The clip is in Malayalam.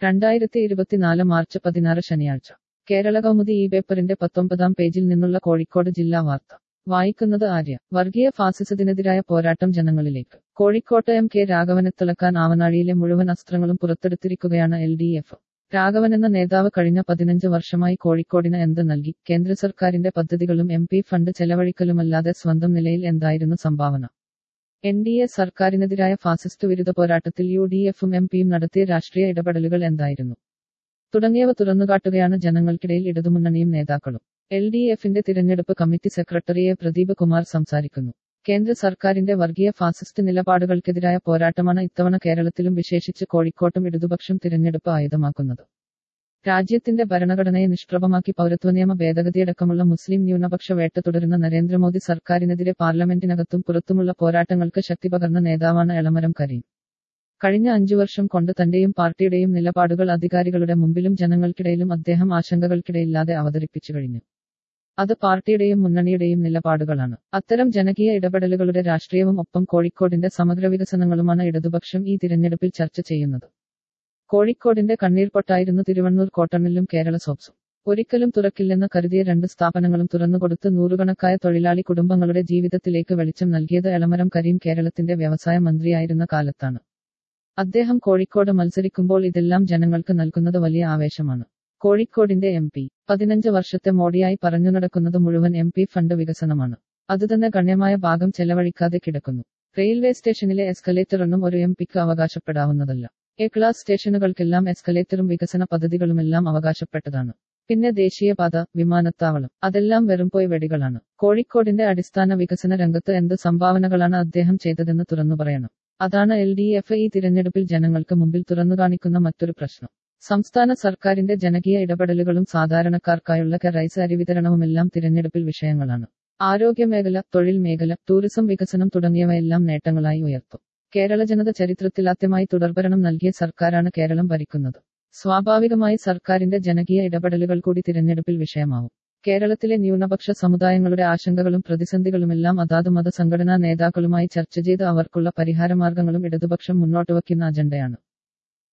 രണ്ടായിരത്തി ഇരുപത്തിനാല് മാർച്ച് പതിനാറ് ശനിയാഴ്ച കേരള കൗമുദി ഈ പേപ്പറിന്റെ പത്തൊമ്പതാം പേജിൽ നിന്നുള്ള കോഴിക്കോട് ജില്ലാ വാർത്ത വായിക്കുന്നത് ആര്യ വർഗീയ ഫാസിസത്തിനെതിരായ പോരാട്ടം ജനങ്ങളിലേക്ക് കോഴിക്കോട്ട് എം കെ രാഘവനെ തിളക്കാൻ ആവനാഴിയിലെ മുഴുവൻ അസ്ത്രങ്ങളും പുറത്തെടുത്തിരിക്കുകയാണ് എൽ ഡി എഫ് രാഘവൻ എന്ന നേതാവ് കഴിഞ്ഞ പതിനഞ്ച് വർഷമായി കോഴിക്കോടിന് എന്ത് നൽകി കേന്ദ്ര സർക്കാരിന്റെ പദ്ധതികളും എം പി ഫണ്ട് ചെലവഴിക്കലുമല്ലാതെ സ്വന്തം നിലയിൽ എന്തായിരുന്നു സംഭാവന എൻ ഡി എ സർക്കാരിനെതിരായ ഫാസിസ്റ്റ് വിരുദ്ധ പോരാട്ടത്തിൽ യു ഡി എഫും എം പിയും നടത്തിയ രാഷ്ട്രീയ ഇടപെടലുകൾ എന്തായിരുന്നു തുടങ്ങിയവ തുറന്നുകാട്ടുകയാണ് ജനങ്ങൾക്കിടയിൽ ഇടതുമുന്നണിയും നേതാക്കളും എൽ ഡി എഫിന്റെ തിരഞ്ഞെടുപ്പ് committee secretary A Pradeep Kumar സംസാരിക്കുന്നു കേന്ദ്ര സർക്കാരിന്റെ വർഗീയ ഫാസിസ്റ്റ് നിലപാടുകൾക്കെതിരായ പോരാട്ടമാണ് ഇത്തവണ കേരളത്തിലും വിശേഷിച്ച് കോഴിക്കോട്ടും ഇടതുപക്ഷം തിരഞ്ഞെടുപ്പ് ആയുധമാക്കുന്നത് രാജ്യത്തിന്റെ ഭരണഘടനയെ നിഷ്പ്രഭമാക്കി പൗരത്വനിയമ ഭേദഗതിയടക്കമുള്ള മുസ്ലിം ന്യൂനപക്ഷ വേട്ട തുടരുന്ന നരേന്ദ്രമോദി സർക്കാരിനെതിരെ പാർലമെന്റിനകത്തും പുറത്തുമുള്ള പോരാട്ടങ്ങൾക്ക് ശക്തി പകർന്ന നേതാവാണ് എളമരം കരീം കഴിഞ്ഞ അഞ്ചു വർഷം കൊണ്ട് തന്റെയും പാർട്ടിയുടെയും നിലപാടുകൾ അധികാരികളുടെ മുമ്പിലും ജനങ്ങൾക്കിടയിലും അദ്ദേഹം ആശങ്കകൾക്കിടയില്ലാതെ അവതരിപ്പിച്ചു കഴിഞ്ഞു അത് പാർട്ടിയുടെയും മുന്നണിയുടെയും നിലപാടുകളാണ് അത്തരം ജനകീയ ഇടപെടലുകളുടെ രാഷ്ട്രീയവും ഒപ്പം കോഴിക്കോടിന്റെ സമഗ്ര വികസനങ്ങളുമാണ് ഇടതുപക്ഷം ഈ തിരഞ്ഞെടുപ്പിൽ ചർച്ച ചെയ്യുന്നത് കോഴിക്കോടിന്റെ കണ്ണീർപ്പൊട്ടായിരുന്നു തിരുവണ്ണൂർ കോട്ടണിലും കേരള സോപ്സും ഒരിക്കലും തുറക്കില്ലെന്ന് കരുതിയ രണ്ട് സ്ഥാപനങ്ങളും തുറന്നുകൊടുത്ത് നൂറുകണക്കായ തൊഴിലാളി കുടുംബങ്ങളുടെ ജീവിതത്തിലേക്ക് വെളിച്ചം നൽകിയത് എളമരം കരീം കേരളത്തിന്റെ വ്യവസായ മന്ത്രിയായിരുന്ന കാലത്താണ് അദ്ദേഹം കോഴിക്കോട് മത്സരിക്കുമ്പോൾ ഇതെല്ലാം ജനങ്ങൾക്ക് നൽകുന്നത് വലിയ ആവേശമാണ് കോഴിക്കോടിന്റെ എം പി പതിനഞ്ച് വർഷത്തെ മോഡിയായി പറഞ്ഞു നടക്കുന്നത് മുഴുവൻ എം പി ഫണ്ട് വികസനമാണ് അതുതന്നെ ഗണ്യമായ ഭാഗം ചെലവഴിക്കാതെ കിടക്കുന്നു റെയിൽവേ സ്റ്റേഷനിലെ എസ്കലേറ്ററൊന്നും ഒരു എം പിക്ക് അവകാശപ്പെടാവുന്നതല്ല എ ക്ലാസ് സ്റ്റേഷനുകൾക്കെല്ലാം എസ്കലേറ്ററും വികസന പദ്ധതികളുമെല്ലാം അവകാശപ്പെട്ടതാണ് പിന്നെ ദേശീയപാത വിമാനത്താവളം അതെല്ലാം വെറും പോയി വെടികളാണ് കോഴിക്കോടിന്റെ അടിസ്ഥാന വികസന രംഗത്ത് എന്ത് സംഭാവനകളാണ് അദ്ദേഹം ചെയ്തതെന്ന് തുറന്നു പറയണം അതാണ് എൽ ഡി എഫ് ഈ തിരഞ്ഞെടുപ്പിൽ ജനങ്ങൾക്ക് മുമ്പിൽ തുറന്നു കാണിക്കുന്ന മറ്റൊരു പ്രശ്നം സംസ്ഥാന സർക്കാരിന്റെ ജനകീയ ഇടപെടലുകളും സാധാരണക്കാർക്കായുള്ള റൈസ് അരി വിതരണവുമെല്ലാം തിരഞ്ഞെടുപ്പിൽ വിഷയങ്ങളാണ് ആരോഗ്യമേഖല തൊഴിൽ മേഖല ടൂറിസം വികസനം തുടങ്ങിയവയെല്ലാം നേട്ടങ്ങളായി ഉയർത്തും കേരള ജനത ചരിത്രത്തിൽ ആദ്യമായി തുടർഭരണം നൽകിയ സർക്കാരാണ് കേരളം ഭരിക്കുന്നത് സ്വാഭാവികമായി സർക്കാരിന്റെ ജനകീയ ഇടപെടലുകൾ കൂടി തിരഞ്ഞെടുപ്പിൽ വിഷയമാവും കേരളത്തിലെ ന്യൂനപക്ഷ സമുദായങ്ങളുടെ ആശങ്കകളും പ്രതിസന്ധികളുമെല്ലാം അതാത് മത സംഘടനാ നേതാക്കളുമായി ചർച്ച ചെയ്ത് അവർക്കുള്ള പരിഹാരമാർഗങ്ങളും ഇടതുപക്ഷം മുന്നോട്ടുവയ്ക്കുന്ന അജണ്ടയാണ്